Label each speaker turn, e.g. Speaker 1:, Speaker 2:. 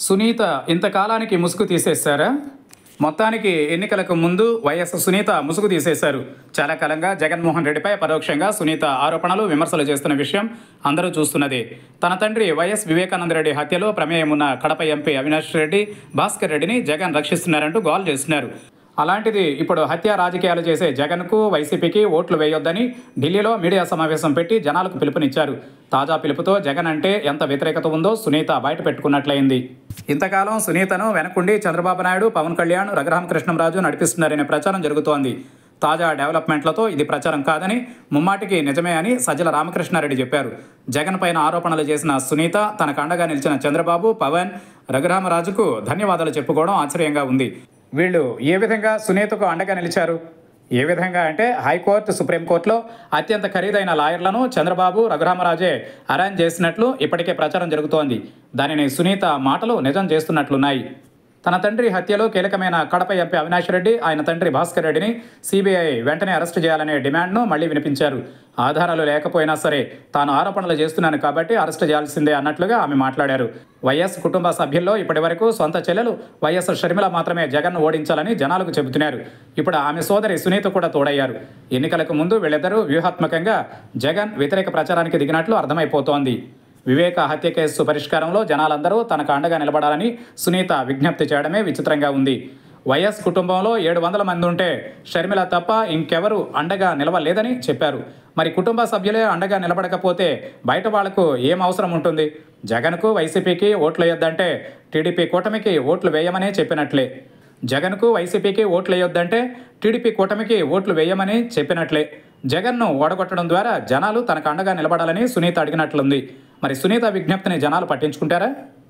Speaker 1: సునీత ఇంతకాలానికి ముసుగు తీసేశారా మొత్తానికి ఎన్నికలకు ముందు వైఎస్ సునీత ముసుగు తీసేశారు చాలా కాలంగా జగన్మోహన్ రెడ్డిపై పరోక్షంగా సునీత ఆరోపణలు విమర్శలు చేస్తున్న విషయం అందరూ చూస్తున్నదే తన తండ్రి వైఎస్ వివేకానంద రెడ్డి హత్యలో ప్రమేయం ఉన్న కడప ఎంపీ అవినాష్ రెడ్డి భాస్కర్ రెడ్డిని జగన్ రక్షిస్తున్నారంటూ గోల్ చేస్తున్నారు అలాంటిది ఇప్పుడు హత్య రాజకీయాలు చేసే జగన్కు వైసీపీకి ఓట్లు వేయొద్దని ఢిల్లీలో మీడియా సమావేశం పెట్టి జనాలకు పిలుపునిచ్చారు తాజా పిలుపుతో జగన్ అంటే ఎంత వ్యతిరేకత ఉందో సునీత బయట పెట్టుకున్నట్లయింది ఇంతకాలం సునీతను వెనకుండి చంద్రబాబు నాయుడు పవన్ కళ్యాణ్ రఘురామకృష్ణంరాజు నడిపిస్తున్నారనే ప్రచారం జరుగుతోంది తాజా డెవలప్మెంట్లతో ఇది ప్రచారం కాదని ముమ్మాటికి నిజమే అని సజ్జల రామకృష్ణారెడ్డి చెప్పారు జగన్ పైన ఆరోపణలు చేసిన సునీత తనకు అండగా నిలిచిన చంద్రబాబు పవన్ రఘురామరాజుకు ధన్యవాదాలు చెప్పుకోవడం ఆశ్చర్యంగా ఉంది వీళ్ళు ఏ విధంగా సునీతకు అండగా నిలిచారు ఏ విధంగా అంటే హైకోర్టు సుప్రీంకోర్టులో అత్యంత ఖరీదైన లాయర్లను చంద్రబాబు రఘురామరాజే అరేంజ్ చేసినట్లు ఇప్పటికే ప్రచారం జరుగుతోంది దానిని సునీత మాటలు నిజం చేస్తున్నట్లున్నాయి తన తండ్రి హత్యలో కీలకమైన కడప ఎంపీ అవినాష్ రెడ్డి ఆయన తండ్రి భాస్కర్ రెడ్డిని సిబిఐ వెంటనే అరెస్టు చేయాలనే డిమాండ్ను మళ్లీ వినిపించారు ఆధారాలు లేకపోయినా సరే తాను ఆరోపణలు చేస్తున్నాను కాబట్టి అరెస్టు చేయాల్సిందే అన్నట్లుగా ఆమె మాట్లాడారు వైఎస్ కుటుంబ సభ్యుల్లో ఇప్పటివరకు సొంత చెల్లెలు వైఎస్ షర్మిల మాత్రమే జగన్ ఓడించాలని జనాలకు చెబుతున్నారు ఇప్పుడు ఆమె సోదరి సునీత కూడా తోడయ్యారు ఎన్నికలకు ముందు వీళ్ళిద్దరూ వ్యూహాత్మకంగా జగన్ వ్యతిరేక ప్రచారానికి దిగినట్లు అర్థమైపోతోంది వివేక హత్య కేసు పరిష్కారంలో జనాలందరూ తనకు అండగా నిలబడాలని సునీత విజ్ఞప్తి చేయడమే విచిత్రంగా ఉంది వైఎస్ కుటుంబంలో ఏడు వందల మంది ఉంటే షర్మిల తప్ప ఇంకెవరు అండగా నిలవలేదని చెప్పారు మరి కుటుంబ సభ్యులే అండగా నిలబడకపోతే బయట వాళ్లకు ఏం అవసరం ఉంటుంది జగన్కు వైసీపీకి ఓట్లు వేయొద్దంటే టీడీపీ కూటమికి ఓట్లు వేయమనే చెప్పినట్లే జగన్కు వైసీపీకి ఓట్లు వేయొద్దంటే టీడీపీ కూటమికి ఓట్లు వేయమని చెప్పినట్లే జగన్ను ఓడగొట్టడం ద్వారా జనాలు తనకు అండగా నిలబడాలని సునీత అడిగినట్లుంది మరి సునీత విజ్ఞప్తిని జనాలు పట్టించుకుంటారా